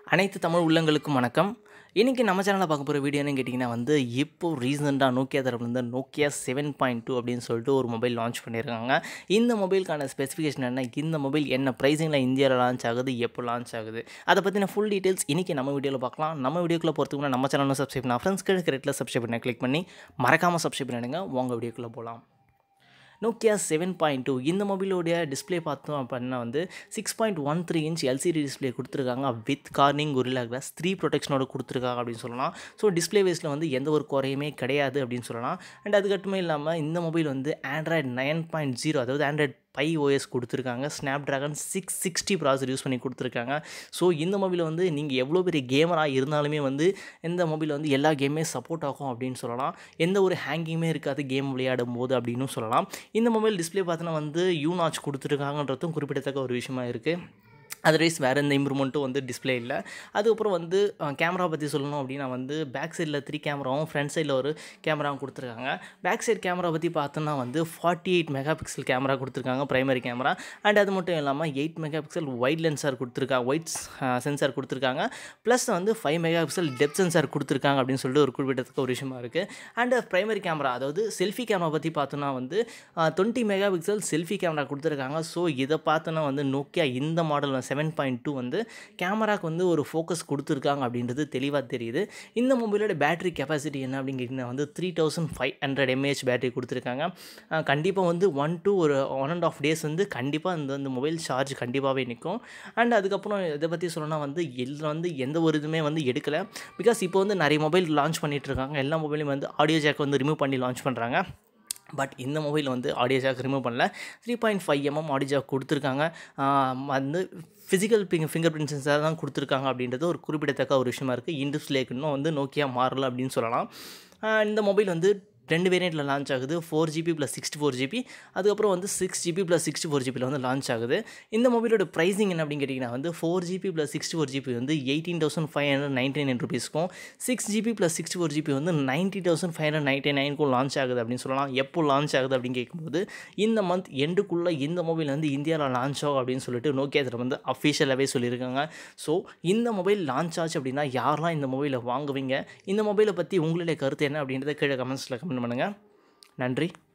அனைத்து தமிழ் உள்ளங்களுக்கும் வணக்கம் இன்றைக்கி நம்ம சேனலில் பார்க்க போகிற வீடியோ என்னன்னு கேட்டிங்கன்னா வந்து இப்போ ரீசெண்டாக நோக்கியா தரப்புலேருந்து நோக்கியா செவன் பாயிண்ட் டூ அப்படின்னு சொல்லிட்டு ஒரு மொபைல் லான்ச் பண்ணியிருக்காங்க இந்த மொபைலுக்கான ஸ்பெசிஃபிகேஷன் என்ன இந்த மொபைல் என்ன ப்ரைஸிங்கில் இந்தியாவில் லான்ச் ஆகுது எப்போ லான்ச் ஆகுது அதை பற்றின ஃபுல் டீட்டெயில்ஸ் இன்றைக்கி நம்ம வீடியோவில் பார்க்கலாம் நம்ம வீடியோக்குள்ளே போகிறதுக்கு முன்னாடி நம்ம சேனலில் சப்ஸ்கிரைப் பண்ண ஃப்ரெண்ட்ஸ் கிட்ட ரெட்டில் சப்ஸ்கிரைப் பண்ண கிளிக் பண்ணி மறக்காமல் சப்ஸ்கிரைப் பண்ணிடுங்க உங்கள் வீடியோக்குள்ளே போகலாம் நோக்கியா செவன் பாயிண்ட் டூ இந்த மொபைலோடைய டிஸ்பிளே பார்த்தோம் அப்படின்னா வந்து six point one three inch LCD display கொடுத்துருக்காங்க with Corning Gorilla Glass three ப்ரொடெக்ஷனோட கொடுத்துருக்காங்க அப்படின்னு சொல்லலாம் ஸோ டிஸ்பிளே வேஸில் வந்து எந்த ஒரு குறையுமே கிடையாது அப்படின்னு சொல்லலாம் அண்ட் அதுக்கட்டுமே இல்லாமல் இந்த மொபைல் வந்து ஆண்ட்ராய்டு நைன் பாயிண்ட் ஜீரோ அதாவது ஆண்ட்ராய்டு பை ஓஎஸ் கொடுத்துருக்காங்க Snapdragon six sixty processor use பண்ணி கொடுத்துருக்காங்க ஸோ இந்த மொபைல் வந்து நீங்கள் எவ்வளோ பெரிய கேமராக இருந்தாலுமே வந்து இந்த மொபைல் வந்து எல்லா கேமே சப்போர்ட் ஆகும் அப்படின்னு சொல்லலாம் எந்த ஒரு ஹேங்கிங்குமே இருக்காது கேம் விளையாடும் போது அப்படின்னு சொல்லலாம் இந்த மொபைல் டிஸ்பிளே பார்த்தோன்னா வந்து யூ நாச் கொடுத்துருக்காங்கன்றதும் குறிப்பிடத்தக்க ஒரு விஷயமா இருக்குது அதர்வைஸ் வேறு எந்த இம்ப்ரூவ்மெண்ட்டும் வந்து டிஸ்பிளே இல்லை அதுக்கப்புறம் வந்து கேமரா பற்றி சொல்லணும் அப்படின்னா வந்து பேக் சைடில் த்ரீ கேமராவும் ஃப்ரண்ட் சைடில் ஒரு கேமராவும் கொடுத்துருக்காங்க பேக் சைடு கேமரா பற்றி பார்த்தோன்னா வந்து forty eight megapixel camera கொடுத்துருக்காங்க ப்ரைமரி கேமரா அண்ட் அது மட்டும் இல்லாமல் எயிட் மெகா பிக்சல் ஒயிட் லென்சார் கொடுத்துருக்காங்க ஒயிட் சென்சார் கொடுத்துருக்காங்க ப்ளஸ் வந்து five megapixel depth sensor கொடுத்துருக்காங்க அப்படின்னு சொல்லிட்டு ஒரு குறிப்பிடத்தக்க ஒரு விஷயமா இருக்குது அண்ட் ப்ரைமரி கேமரா அதாவது செல்ஃபி கேமரா பற்றி பார்த்தோன்னா வந்து twenty megapixel selfie camera கொடுத்துருக்காங்க ஸோ இதை பார்த்தோன்னா வந்து நோக்கியா இந்த மாடல் செவன் பாயிண்ட் டூ வந்து கேமராக்கு வந்து ஒரு ஃபோக்கஸ் கொடுத்துருக்காங்க அப்படின்றது தெளிவாக தெரியுது இந்த மொபைலோட பேட்டரி கெப்பாசிட்டி என்ன அப்படின்னு கேட்டிங்கன்னா வந்து three thousand five hundred mAh battery கொடுத்துருக்காங்க கண்டிப்பாக வந்து ஒன் டூ ஒரு ஒன் அண்ட் ஆஃப் டேஸ் வந்து கண்டிப்பாக இந்த இந்த மொபைல் சார்ஜ் கண்டிப்பாகவே நிற்கும் அண்ட் அதுக்கப்புறம் இதை பற்றி சொல்லணும்னா வந்து இதில் வந்து எந்த ஒரு இதுவுமே வந்து எடுக்கலை பிகாஸ் இப்போ வந்து நிறைய மொபைல் லான்ச் பண்ணிகிட்டு இருக்காங்க எல்லா மொபைலையும் வந்து ஆடியோ ஜாக் வந்து ரிமூவ் பண்ணி லான்ச் பண்ணுறாங்க பட் இந்த மொபைல் வந்து ஆடியோ ஜாக் ரிமூவ் பண்ணல three point five mm audio jack கொடுத்துருக்காங்க வந்து ஃபிசிக்கல் பிங் ஃபிங்கர் பிரிண்ட் சென்சார் தான் கொடுத்துருக்காங்க அப்படின்றது ஒரு குறிப்பிடத்தக்க ஒரு விஷயமா இருக்குது இன்டிஸ்பிளேக்கு இன்னும் வந்து நோக்கியா மாறல அப்படின்னு சொல்லலாம் இந்த மொபைல் வந்து ரெண்டு வேரியண்ட்டில் லான்ச் ஆகுது four GB plus sixty four GB அதுக்கப்புறம் வந்து six GB plus sixty four ஜிபியில் வந்து லான்ச் ஆகுது இந்த மொபைலோட ப்ரைஸிங் என்ன அப்படின்னு கேட்டிங்கன்னா வந்து four GB plus sixty four GB வந்து eighteen thousand five hundred ninety nine ருபீஸ்க்கும் six GB plus sixty four GB வந்து ninety thousand five hundred ninety நைனுக்கும் லான்ச் ஆகுது அப்படின்னு சொல்லலாம் எப்போ லான்ச் ஆகுது அப்படின்னு கேட்கும்போது இந்த மந்த் எண்டுக்குள்ளே இந்த மொபைல் வந்து இந்தியாவில் லான்ச் ஆகும் அப்படின்னு சொல்லிட்டு நோக்கியா தரப்பு வந்து அஃபிஷியலாகவே சொல்லியிருக்காங்க ஸோ இந்த மொபைல் லான்ச் ஆச்சு அப்படின்னா யாரெல்லாம் இந்த மொபைலை வாங்குவீங்க இந்த மொபைலை பற்றி உங்களுடைய கருத்து என்ன அப்படின்றத கீழே கமெண்ட்ஸில் கமெண்ட் பண்ணுங்கள் நன்றி